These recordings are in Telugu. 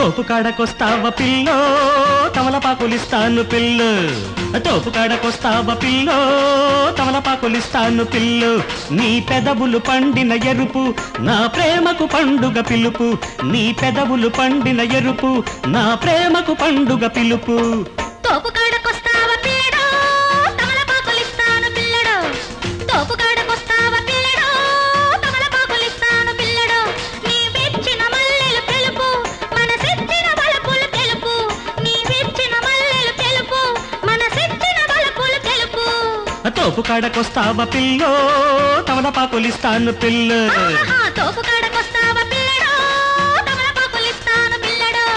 తోపు కాడకొస్తావ పిల్లో తమలపాకులిస్తాను పిల్లు తోపు కాడకొస్తావ పిల్లో తమలపాకులిస్తాను పిల్లు నీ పెదవులు పండిన ఎరుపు నా ప్రేమకు పండుగ పిలుపు నీ పెదవులు పండిన ఎరుపు నా ప్రేమకు పండుగ పిలుపు తోపు కాడకొస్తావా పిల్లడో తమలపాకులిస్తాను పిల్లడో తోపు కాడకొస్తావా పిల్లడో తమలపాకులిస్తాను పిల్లడో నీ విచ్చిన మల్లెలు తెలుపు మనసిచ్చిన వలపులు తెలుపు నీ విచ్చిన మల్లెలు తెలుపు మనసిచ్చిన వలపులు తెలుపు తోపు కాడకొస్తావ పిల్లో తమలపాకులిస్తాను పిల్లు ఆహా తోపు కాడకొస్తావా పిల్లడో తమలపాకులిస్తాను పిల్లడో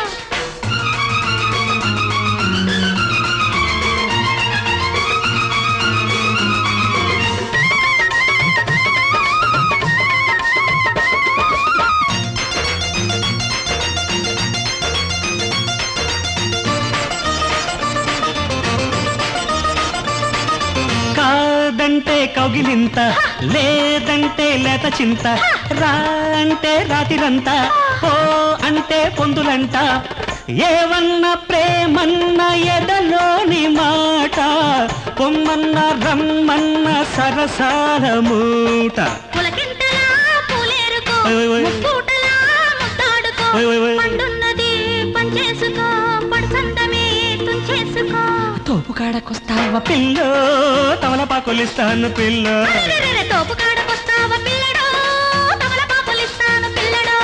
కాదంటే కౌగిలింత లేదంటే లేత చింత రా అంటే రాతిరంత పో అంటే పొందులంట ఏవన్న ప్రేమన్న ఎదలోని మాట పొమ్మన్న రమ్మన్న సరసాల మూట పులకింతలా పూలేరుకో ఓయ్ ఓయ్ ఓయ్. ముక్కూటలా ముద్దాడుకో ఓయ్ ఓయ్ ఓయ్. పండున్నది పంచేసుకో పడుసందమే తుంచేసుకో తోపు కాడకొస్తావ పిల్లో తమలపాకులిస్తాను పిల్లో అరెరెరెరె, తోపు కాడకొస్తావా పిల్లడో తమలపాకులిస్తాను పిల్లడో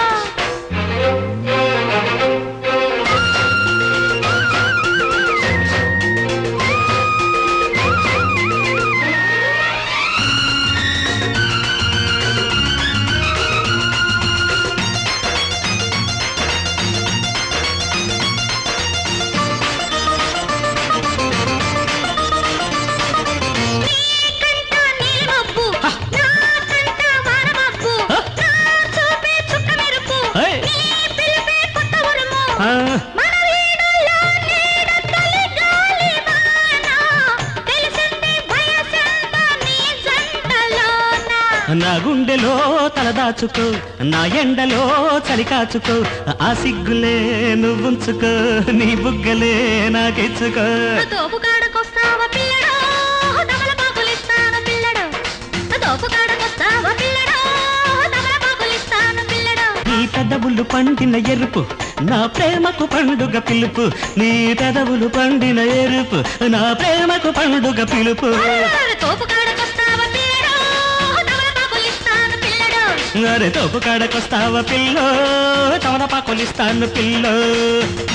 నీకంట నీలిమబ్బు, నాకంట వానమబ్బు, నా చూపే చుక్క మెరుపు, ఏయ్. నీ పిలుపే కొత్త ఉరుము. ఆ, మన వీడుల్లో నీడ తొలి గాలి వాన, తెలిసింది వయసెంత నీ జంటలోన. నా గుండెలో తలదాచుకో నా ఎండలో చలి కాచుకో ఆ సిగ్గులే నువ్వుంచుకో నీ బుగ్గలే నాకెచ్చుకో తోపు కాడకొస్తావా పిల్లడో తమలపాకులిస్తాను పిల్లడో తోపు కాడకొస్తావా పిల్లడో తమలపాకులిస్తాను పిల్లడో నీ పెదవులు పండిన ఎరుపు నా ప్రేమకు పండుగ పిలుపు నీ పెదవులు పండిన ఎరుపు నా ప్రేమకు పండుగ పిలుపు తోపు కాడకొస్తావా పిల్లడో తమలపాకులిస్తాను పిల్లడో అరే తోపు కాడకొస్తావా పిల్లో తమలపాకులిస్తాను పిల్లో